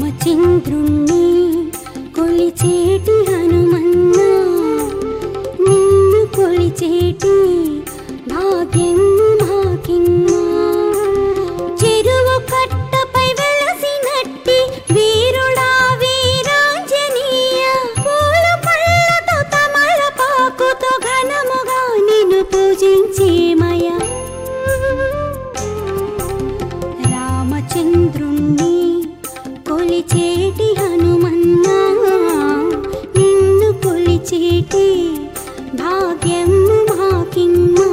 రామచంద్రుణ్ణి కొలిచేటి హనుమన్న నిన్ను కొలిచేటి భాగ్యం మాకిమ్మా చెరువు కట్టపై వెలసినట్టి వీరుడా వీరాంజనీయ పూల పళ్ళతో తమలపాకుతో ఘనముగా నిన్ను పూజించేమయ రామచంద్రుణ్ణి కొలిచేటి హనుమన్నా నిన్ను కొలిచేటి భాగ్యం మాకిమ్మా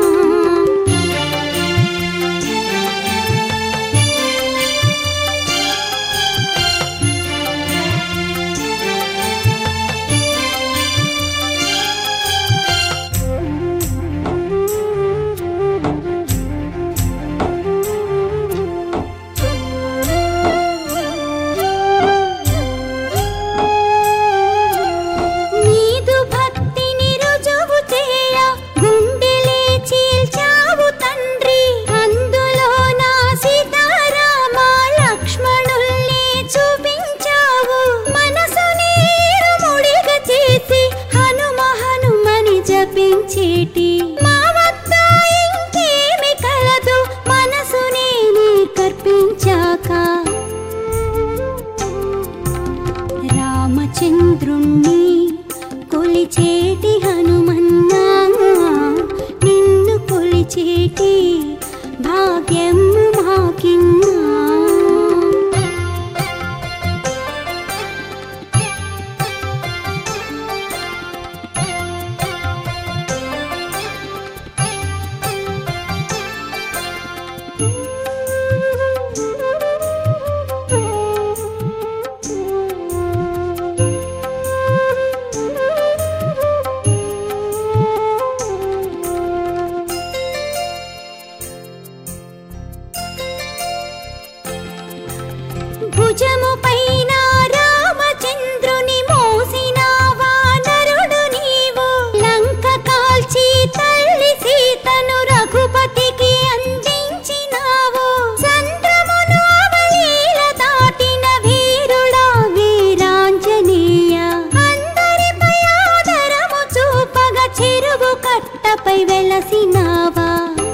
నీదు భక్తిని రుజువు చేయ గుండెలే చీల్చావు తండ్రి అందులో నా సీతారామ లక్ష్మణుల్ని చూపించావు మనసుని ముడిగా చేసి హనుమ హనుమని జపించేటి మా వద్ద ఇంకేమి కలదు మనసుని నీ కర్పించాక రామచంద్రుణ్ణి కొలిచేటి హనుమన్నా నిన్ను కొలిచేటి భాగ్యం మాకిమ్మా భుజము పైన రామచంద్రుని మోసిన వానరుడు నీవు లంక కాల్చి తల్లి సీతను రఘుపతికి అందించినావు సంద్రమును అవలీల దాటిన వీరుడా వీరాంజనేయ అందరిపై ఆదరము చూపగా చెరువు కట్టపై వెలసినావా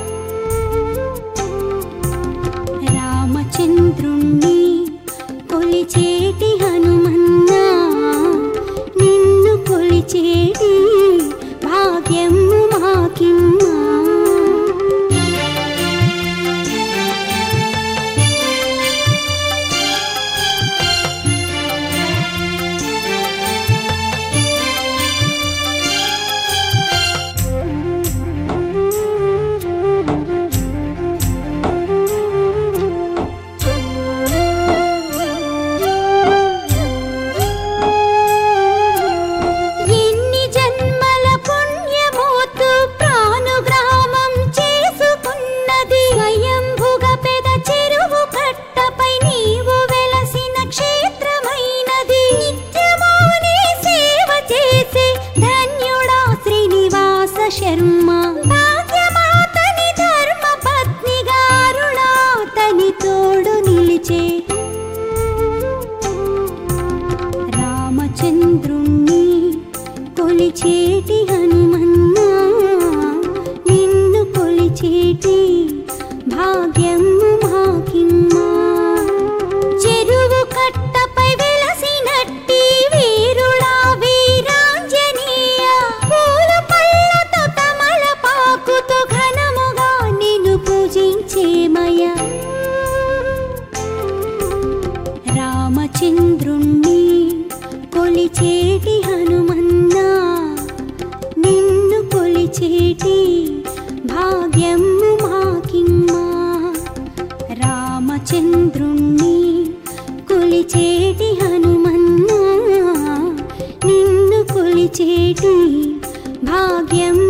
రామచంద్రుణ్ణి కొలిచేటి హనుమన్నా నిన్ను కొలిచేటి భాగ్యం మాకిమ్మా ఎన్ని జన్మల పుణ్యమోతు ప్రాణుగ్రామం చేసుకున్నది స్వయంభుగ పెద చెరువు కట్టపై నీవు వెలసిన క్షేత్రమైనది నిత్యము నీ సేవ చేసే ధన్యుడా శ్రీనివాస శర్మ భాగ్యమాతని ధర్మ పత్నిగా అరుణాతని తోడు నిలిచే రామచంద్రుణ్ణి కొలిచేటి హనుమన్నా నిన్ను కొలిచేటి భాగ్యం మాకిమ్మా చెరువు కట్టపై వెలసినట్టి వీరుడా వీరాంజనేయ పూల పళ్ళతో తమలపాకుతో ఘనముగా నిన్ను పూజించేమయ రామచంద్రుణ్ణి కొలిచేటి హనుమన్నా నిన్ను కొలిచేటి భాగ్యం మాకిమ్మా రామచంద్రుణ్ణి కొలిచేటి హనుమన్నా నిన్ను కొలిచేటి భాగ్యం